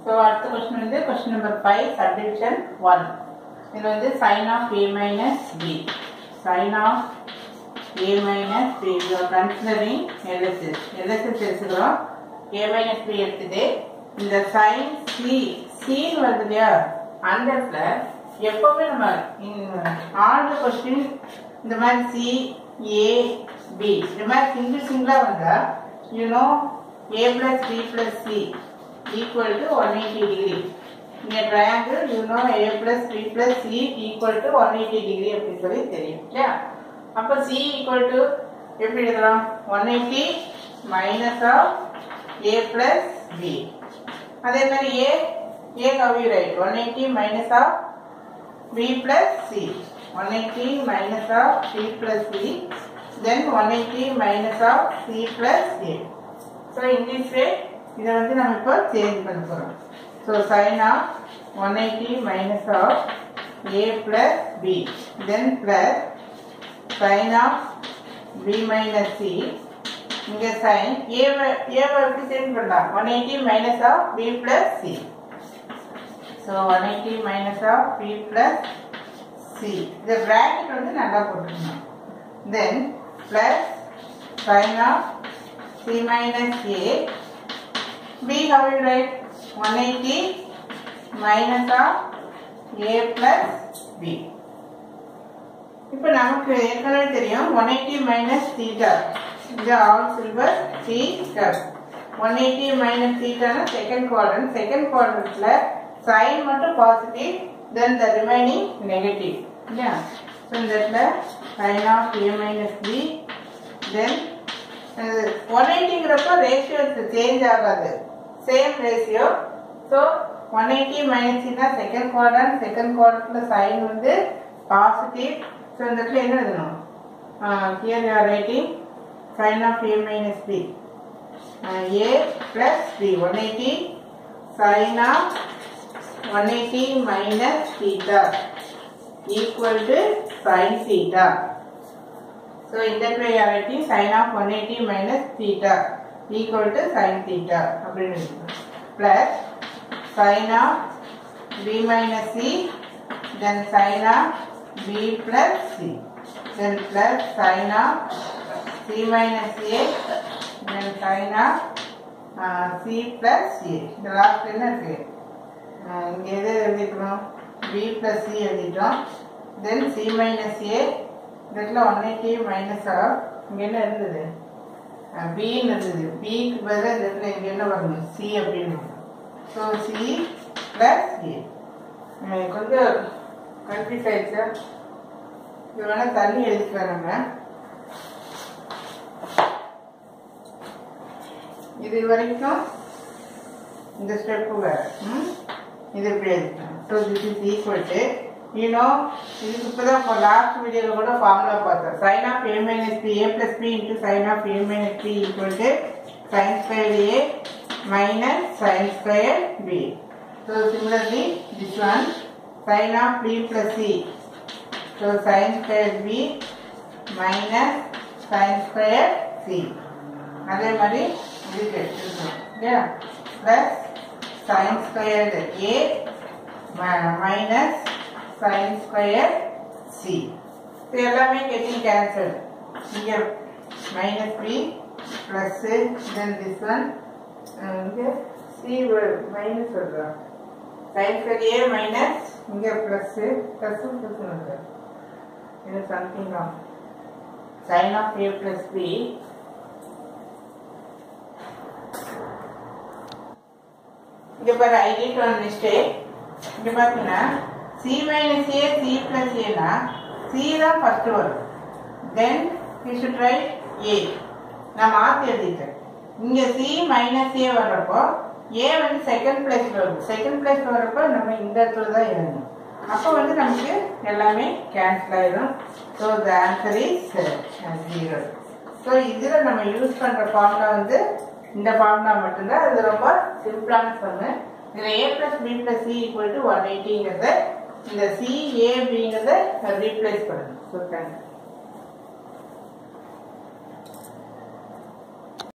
So அடுத்த question வந்து question number five subdivision one இதில் வந்து sine of A minus B sine of A minus B considering LSS LSS எடுத்துக்கிறோம் A minus B எடுத்துட்டு இந்த sign C சின்னு வருது இல்லையா அந்த இடத்துல எப்பவுமே நம்ம ஆல் கொஸ்டின் இந்த மாதிரி சி ஏ பி இந்த மாதிரி சிங்கிள் சிங்கிளாக வந்தால் you know A plus B plus C equal to one eighty degree இங்கே triangle you know A plus B plus C equal to one eighty degree அப்படின்னு சொல்லி தெரியும் இல்லையா அப்போ சி ஈக்குவல் டு எப்படி எழுதலாம் one eighty minus of A plus B அதே மாதிரி ஏ ஏ கவி right one eighty minus of B plus C one eighty minus of B plus C then one eighty minus of C plus A so in this way இதை வந்து நம்ம இப்போ change பண்ண போகிறோம் so sine of one eighty minus of A plus B then plus sine of B minus C இங்கே sine ஏவை ஏவை எப்படி சேஞ்ச் பண்ணலாம் one eighty minus of B plus C so one eighty minus of B plus C இந்த bracket வந்து நல்லா போட்டுக்கணும் then plus sine of C minus A B how you write 180 minus of a plus b இப்போ நமக்கு ஏற்கனவே தெரியும் 180 minus theta இது all silver C cup one eighty minus தீட்டானா செகண்ட் குவாட்ரண்ட் செகண்ட் குவாட்ரண்ட்ல சைன் மட்டும் positive then the remaining negative இல்லையா so இந்த இடத்துல sine of A minus B then one எயிட்டிங்கிறப்ப ரேஷியோ சேஞ்ச் ஆகாது same ratio so one eighty மைனஸ்னா second quadrant second குவாட்ரண்ட்ல சைன் வந்து பாசிட்டிவ் ஸோ இந்த இடத்துல என்ன எழுதணும் here you are writing sine of A minus B A plus B one eighty sine of one eighty minus theta equal to sine theta So in that way you are writing sin of 180 minus theta equal to sin theta அப்படின்னு எழுதணும். plus sin of b minus c then sin of b plus c then plus sin of c minus a then sin of uh, c plus a இந்த last என்ன இருக்கு அஹ் இங்க எது எழுதிக்கணும் b plus c எழுதிட்டோம் then c minus a இதில் one eighty minus of இங்கே என்ன இருந்தது பின்னு இருந்தது பிக்கு பதிலாக இந்த இடத்துல இங்கே என்ன வரணும் சி அப்படின்னு ஸோ சி ப்ளஸ் ஏ கொஞ்சம் கன்ஃபியூஸ் ஆயிடுச்சா இது வேணால் தண்ணி எழுதிக்கலாம் நம்ம இது வரைக்கும் இந்த ஸ்டெப்பு வேறு ம் இது இப்படி எழுதிக்கலாம் so this is equal to you know இதுக்கு இப்போ தான் இப்போ லாஸ்ட் வீடியோவில் கூட ஃபார்முலா பார்த்தோம் sine of A minus B A plus B into sine of A minus B equal to sine square A minus sine square B so similarly this one sine of B plus C so sine square B minus sine square C அதே மாதிரி இதுக்கு எடுத்துக்கணும் இல்லையா plus sine square A minus sin square c இது எல்லாமே getting cancelled இங்க minus b plus then this one இங்க c minus வருதா sin square a minus இங்க plus plus plus வருது இது something wrong sin of a plus b இங்க பாரு I did one mistake இங்க பாத்தீங்கன்னா C minus A C plus ஏனா சி தான் ஃபர்ஸ்ட் வரும் then you should write A நான் மாற்றி எழுதிட்டேன் இங்கே சி மைனஸ் ஏ வர்றப்போ ஏ வந்து செகண்ட் பிளேஸ்ல வரும் செகண்ட் பிளேஸ்ல வர்றப்போ நம்ம இந்த இடத்துல தான் எழுதணும் அப்போ வந்து நமக்கு எல்லாமே கேன்சல் ஆயிடும் so the answer is zero so இதில் நம்ம யூஸ் பண்ணுற ஃபார்முலா வந்து இந்த ஃபார்முலா மட்டும்தான் அது ரொம்ப சிம்பிளான சம்மு இதில் A plus B plus C equal to one எயிட்டிங்கிறத இந்த சி ஏ பிங்கிறத ரீப்ளேஸ் பண்ணணும் ஸோ தேங்க்ஸ்